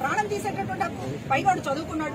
ప్రాణం తీసేటటువంటి హక్కు పైవాడు చదువుకున్నాడు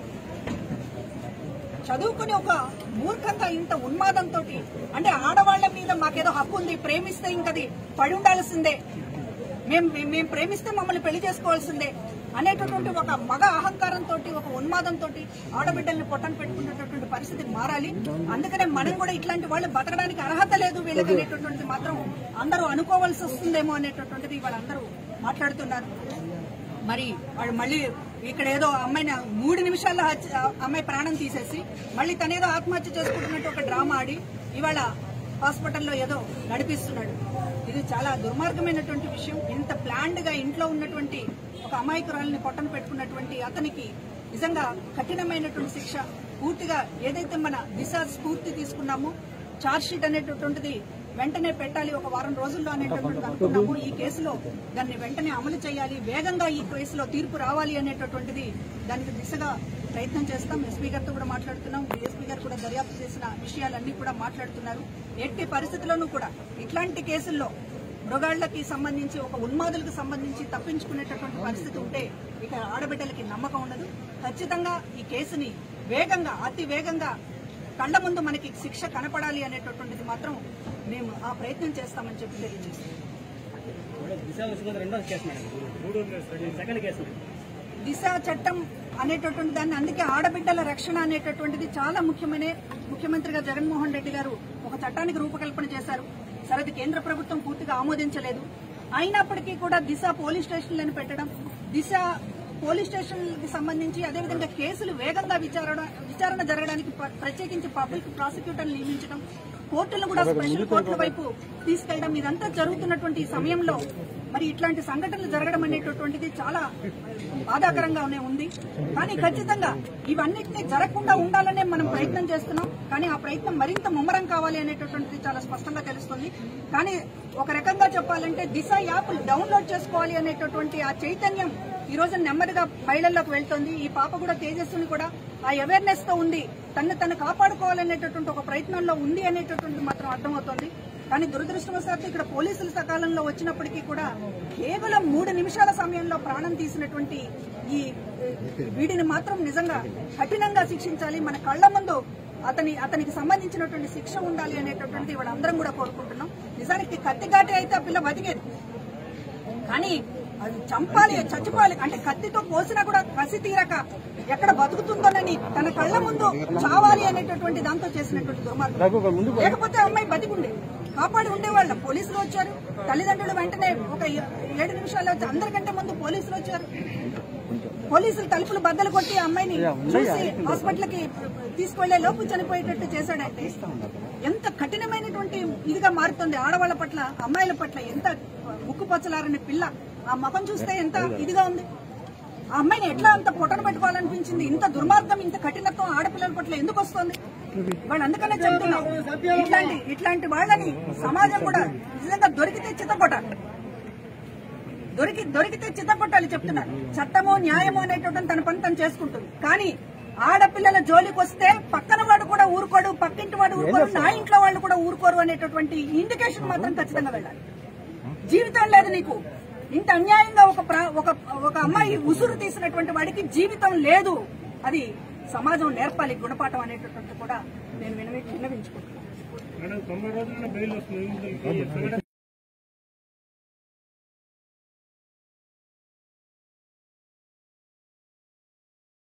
చదువుకుని ఒక మూర్ఖంగా ఇంత ఉన్మాదంతో అంటే ఆడవాళ్ల మీద మాకేదో హక్కు ఉంది ప్రేమిస్తే ఇంకది పడి ఉండాల్సిందే మేము మేము ప్రేమిస్తే మమ్మల్ని పెళ్లి చేసుకోవాల్సిందే అనేటటువంటి ఒక మగ అహంకారంతో ఒక ఉన్మాదంతో ఆడబిడ్డల్ని పొట్టను పెట్టుకునేటటువంటి పరిస్థితి మారాలి అందుకనే మనం కూడా ఇట్లాంటి వాళ్ళు బతకడానికి అర్హత లేదు వీళ్ళకి అనేటటువంటిది మాత్రం అందరూ అనుకోవాల్సి వస్తుందేమో అనేటటువంటిది వాళ్ళందరూ మాట్లాడుతున్నారు మరి వాడు మళ్ళీ ఇక్కడ ఏదో అమ్మాయిని మూడు నిమిషాల్లో హత్య- అమ్మాయి ప్రాణం తీసేసి మళ్ళీ తనేదో ఆత్మహత్య చేసుకుంటున్నట్టు ఒక డ్రామా ఆడి ఇవాళ హాస్పిటల్లో ఏదో నడిపిస్తున్నాడు ఇది చాలా దుర్మార్గమైనటువంటి విషయం ఇంత ప్లాన్డ్ గా ఇంట్లో ఉన్నటువంటి ఒక అమాయకురాలని పొట్టన పెట్టుకున్నటువంటి అతనికి నిజంగా కఠినమైనటువంటి శిక్ష పూర్తిగా ఏదైతే మన దిశ స్ఫూర్తి తీసుకున్నామో చార్జ్ షీట్ అనేటటువంటిది వెంటనే పెట్టాలి ఒక వారం రోజుల్లో అనేటటువంటిది అనుకున్నాము ఈ కేసులో దాన్ని వెంటనే అమలు చేయాలి వేగంగా ఈ కేసులో తీర్పు రావాలి అనేటటువంటిది దానికి దిశగా ప్రయత్నం చేస్తాం ఎస్పీ గారితో కూడా మాట్లాడుతున్నాం డిఎస్పీ గారు కూడా దర్యాప్తు చేసిన విషయాలన్నీ కూడా మాట్లాడుతున్నారు ఎట్టి పరిస్థితుల్లోనూ కూడా ఇట్లాంటి కేసుల్లో మృగాళ్లకి సంబంధించి ఒక ఉన్మాదులకు సంబంధించి తప్పించుకునేటటువంటి పరిస్థితి ఉంటే ఇక ఆడబిడ్డలకి నమ్మకం ఉండదు ఖచ్చితంగా ఈ కేసుని వేగంగా అతి వేగంగా కళ్ళ ముందు మనకి శిక్ష కనపడాలి అనేటటువంటిది మాత్రం మేము ఆ ప్రయత్నం చేస్తామని చెప్పి తెలియజేస్తాం దిశ విషయంలో రెండో కేసు మేడం మూడు సెకండ్ కేసు మేడం దిశ చట్టం అనేటటువంటి దాన్ని అందుకే ఆడబిడ్డల రక్షణ అనేటటువంటిది చాలా ముఖ్యమైన ముఖ్యమంత్రిగా జగన్మోహన్ రెడ్డి గారు ఒక చట్టానికి రూపకల్పన చేశారు సరే అది కేంద్ర ప్రభుత్వం పూర్తిగా ఆమోదించలేదు అయినప్పటికీ కూడా దిశ పోలీస్ స్టేషన్లను పెట్టడం దిశ పోలీస్ స్టేషన్కి సంబంధించి అదేవిధంగా కేసులు వేగంగా విచారణ విచారణ జరగడానికి ప్ర- ప్రత్యేకించి పబ్లిక్ ప్రాసిక్యూటర్లు నియమించడం కోర్టులను కూడా స్పెషల్ కోర్టుల వైపు తీసుకెళ్లడం ఇదంతా జరుగుతున్నటువంటి ఈ సమయంలో మరి ఇట్లాంటి సంఘటనలు జరగడం అనేటటువంటిది చాలా బాధాకరంగానే ఉంది కానీ ఖచ్చితంగా ఇవన్నిటిని జరగకుండా ఉండాలనే మనం ప్రయత్నం చేస్తున్నాం కానీ ఆ ప్రయత్నం మరింత ముమ్మరం కావాలి అనేటటువంటిది చాలా స్పష్టంగా తెలుస్తుంది కానీ ఒక రకంగా చెప్పాలంటే దిశ యాప్ డౌన్లోడ్ చేసుకోవాలి అనేటటువంటి ఆ చైతన్యం ఈ రోజు నెమ్మదిగా మహిళల్లోకి వెళ్తోంది ఈ పాప కూడా తేజస్సుని కూడా ఆ అవేర్నెస్ తో ఉంది తను తను కాపాడుకోవాలనేటటువంటి ఒక ప్రయత్నంలో ఉంది అనేటటువంటి మాత్రం అర్థమవుతోంది కానీ దురదృష్టవశాత్తు ఇక్కడ పోలీసులు సకాలంలో వచ్చినప్పటికీ కూడా కేవలం మూడు నిమిషాల సమయంలో ప్రాణం తీసినటువంటి ఈ వీడిని మాత్రం నిజంగా కఠినంగా శిక్షించాలి మన కళ్ల ముందు అతని అతనికి సంబంధించినటువంటి శిక్ష ఉండాలి అనేటటువంటిది వాళ్ళందరం కూడా కోరుకుంటున్నాం నిజానికి కత్తిగాటి అయితే ఆ పిల్ల బతికేది కానీ అది చంపాలి చచ్చిపోవాలి అంటే కత్తితో కోసినా కూడా కసి తీరక ఎక్కడ బతుకుతుందోనని తన కళ్ళ ముందు చావాలి అనేటటువంటి దాంతో చేసినటువంటి దుర్మార్గం లేకపోతే అమ్మాయి బతికుండే కాపాడి ఉండేవాళ్ళం పోలీసులు వచ్చారు తల్లిదండ్రులు వెంటనే ఒక ఏ- ఏడు నిమిషాల్లో వచ్చి అందరికంటే ముందు పోలీసులు వచ్చారు పోలీసులు తలుపులు బద్దలు కొట్టి ఆ అమ్మాయిని చూసి హాస్పిటల్ కి తీసుకెళ్లే లోపు చనిపోయేటట్టు చేశాడంటే ఎంత కఠినమైనటువంటి ఇదిగా మారుతుంది ఆడవాళ్ల పట్ల అమ్మాయిల పట్ల ఎంత ముక్కుపచ్చలారని పిల్ల ఆ ముఖం చూస్తే ఎంత ఇదిగా ఉంది ఆ అమ్మాయిని ఎట్లా అంత పొట్టన పెట్టుకోవాలనిపించింది ఇంత దుర్మార్గం ఇంత కఠినత్వం ఆడపిల్లల పట్ల ఎందుకు వస్తుంది వాళ్ళు అందుకనే చెప్తున్నాం ఇట్లాంటి ఇట్లాంటి వాళ్ళని సమాజం కూడా నిజంగా దొరికితే చిత్తకొట్టాలి దొరికి దొరికితే చిత్తకొట్టాలి చెప్తున్నారు చట్టము న్యాయము అనేటువంటి తన పని తను చేసుకుంటుంది కానీ ఆడపిల్లల జోలికి వస్తే పక్కన వాడు కూడా ఊరుకోడు పక్కింటి వాడు ఊరుకోరు నా ఇంట్లో వాళ్ళు కూడా ఊరుకోరు అనేటటువంటి ఇండికేషన్ మాత్రం ఖచ్చితంగా వెళ్ళాలి జీవితం లేదు నీకు ఇంత అన్యాయంగా ఒక ప్ర- ఒక ఒక అమ్మాయి ఉసురు తీసినటువంటి వాడికి జీవితం లేదు అది సమాజం నేర్పాలి గుణపాఠం అనేటటువంటి కూడా నేను వినవి విన్నవించుకుంటున్నాను మేడం తొంభై రోజుల్లో బెయిల్ వస్తుంది